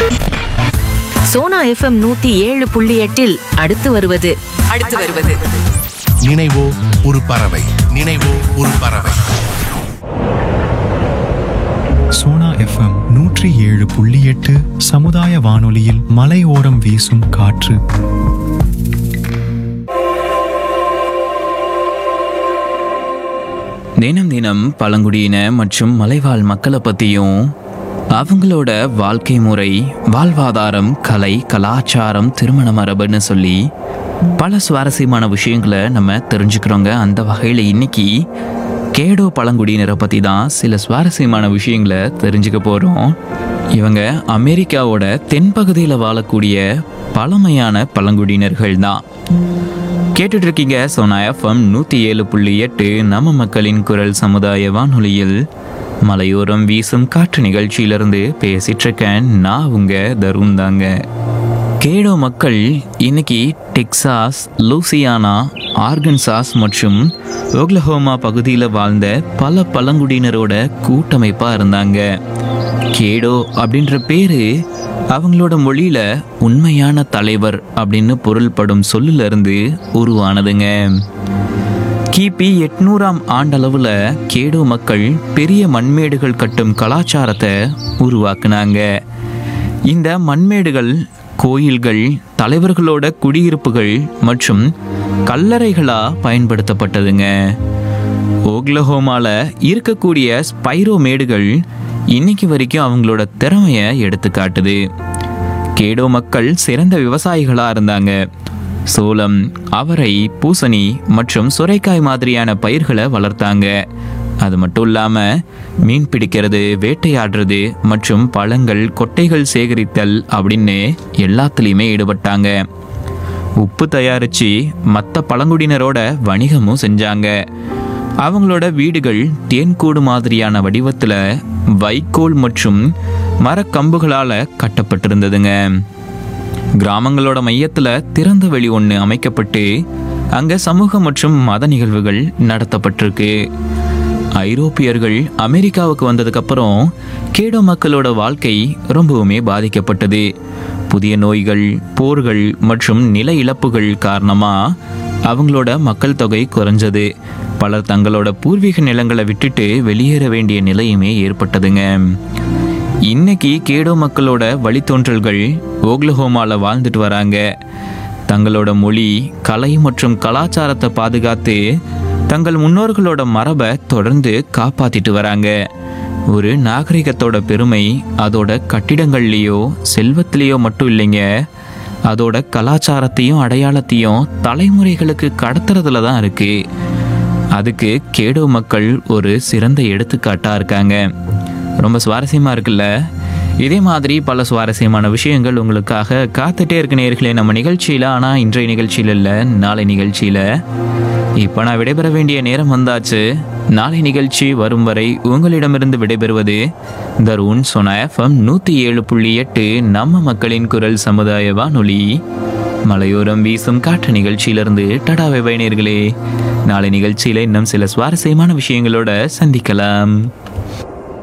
Sona FM நூத்தி ஏழு புள்ளி எட்டில் அடுத்து வருவது அடுத்து வருவது நினைவோ ஒரு பறவை நினைவோ ஒரு பறவை சோனா எஃப்எம் நூற்றி ஏழு புள்ளி எட்டு சமுதாய வானொலியில் மலையோரம் வீசும் காற்று தினம் தினம் பழங்குடியின மற்றும் மலைவாழ் மக்களை பற்றியும் அவங்களோட வாழ்க்கை முறை வாழ்வாதாரம் கலை கலாச்சாரம் திருமண மரபுன்னு சொல்லி பல சுவாரஸ்யமான விஷயங்களை நம்ம தெரிஞ்சுக்கிறோங்க அந்த வகையில் இன்னைக்கு கேடோ பழங்குடியினரை பற்றி தான் சில சுவாரஸ்யமான விஷயங்களை தெரிஞ்சுக்க போகிறோம் இவங்க அமெரிக்காவோட தென்பகுதியில் வாழக்கூடிய பழமையான பழங்குடியினர்கள் தான் கேட்டுட்டு இருக்கீங்க சோனா எஃப்எம் நூற்றி ஏழு புள்ளி எட்டு நம்ம மக்களின் குரல் சமுதாய வானொலியில் மலையோரம் வீசும் காற்று நிகழ்ச்சியிலிருந்து பேசிட்டு இருக்கேன் நான் உங்க தருண் தாங்க கேடோ மக்கள் இன்னைக்கு டெக்சாஸ் லூசியானா ஆர்கன்சாஸ் மற்றும் ஓக்லஹோமா பகுதியில் வாழ்ந்த பல பழங்குடியினரோட கூட்டமைப்பாக இருந்தாங்க கேடோ அப்படின்ற பேரு அவங்களோட மொழியில உண்மையான தலைவர் அப்படின்னு பொருள்படும் சொல்லுல இருந்து உருவானதுங்க கிபி எட்நூறாம் ஆண்டளவுல கேடோ மக்கள் பெரிய மண்மேடுகள் கட்டும் கலாச்சாரத்தை உருவாக்குனாங்க இந்த மண்மேடுகள் கோயில்கள் தலைவர்களோட குடியிருப்புகள் மற்றும் கல்லறைகளா பயன்படுத்தப்பட்டதுங்க ஓக்லஹோமால இருக்கக்கூடிய ஸ்பைரோ மேடுகள் இன்னைக்கு வரைக்கும் அவங்களோட திறமைய எடுத்து காட்டுது கேடோ மக்கள் சிறந்த விவசாயிகளா இருந்தாங்க சோளம் அவரை பூசணி மற்றும் சுரைக்காய் மாதிரியான பயிர்களை வளர்த்தாங்க அது மட்டும் இல்லாம மீன் பிடிக்கிறது வேட்டையாடுறது மற்றும் பழங்கள் கொட்டைகள் சேகரித்தல் அப்படின்னு எல்லாத்துலேயுமே ஈடுபட்டாங்க உப்பு தயாரிச்சு மற்ற பழங்குடியினரோட வணிகமும் செஞ்சாங்க அவங்களோட வீடுகள் தேன்கூடு மாதிரியான வடிவத்தில் வைக்கோல் மற்றும் மரக்கம்புகளால் கட்டப்பட்டிருந்ததுங்க கிராமங்களோட மையத்தில் திறந்த வெளி ஒன்று அமைக்கப்பட்டு அங்கே சமூக மற்றும் மத நிகழ்வுகள் நடத்தப்பட்டிருக்கு ஐரோப்பியர்கள் அமெரிக்காவுக்கு வந்ததுக்கப்புறம் கேடோ மக்களோட வாழ்க்கை ரொம்பவுமே பாதிக்கப்பட்டது புதிய நோய்கள் போர்கள் மற்றும் நில இழப்புகள் காரணமாக அவங்களோட மக்கள் தொகை குறைஞ்சது பலர் தங்களோட பூர்வீக நிலங்களை விட்டுட்டு வெளியேற வேண்டிய நிலையுமே ஏற்பட்டதுங்க இன்னைக்கு கேடோ மக்களோட வழித்தோன்றல்கள் ஓக்லஹோமால வாழ்ந்துட்டு வராங்க தங்களோட மொழி கலை மற்றும் கலாச்சாரத்தை பாதுகாத்து தங்கள் முன்னோர்களோட மரபை தொடர்ந்து காப்பாத்திட்டு வராங்க ஒரு நாகரிகத்தோட பெருமை அதோட கட்டிடங்கள்லேயோ செல்வத்திலேயோ மட்டும் இல்லைங்க அதோட கலாச்சாரத்தையும் அடையாளத்தையும் தலைமுறைகளுக்கு கடத்துறதுல தான் இருக்கு அதுக்கு கேடோ மக்கள் ஒரு சிறந்த எடுத்துக்காட்டா இருக்காங்க ரொம்ப சுவாரஸ்யமா இருக்குல்ல இதே மாதிரி பல சுவாரஸ்யமான விஷயங்கள் உங்களுக்காக காத்துட்டே இருக்க நேர்களே நம்ம நிகழ்ச்சியில் ஆனால் இன்றைய நிகழ்ச்சியில் இல்லை நாளை நிகழ்ச்சியில் இப்போ நான் விடைபெற வேண்டிய நேரம் வந்தாச்சு நாளை நிகழ்ச்சி வரும் வரை உங்களிடமிருந்து விடைபெறுவது தருண் சொன எஃப்எம் நூற்றி ஏழு புள்ளி எட்டு நம்ம மக்களின் குரல் சமுதாய வானொலி மலையோரம் வீசும் காற்று நிகழ்ச்சியிலிருந்து டடாவை பயணியர்களே நாளை நிகழ்ச்சியில் இன்னும் சில சுவாரஸ்யமான விஷயங்களோட சந்திக்கலாம்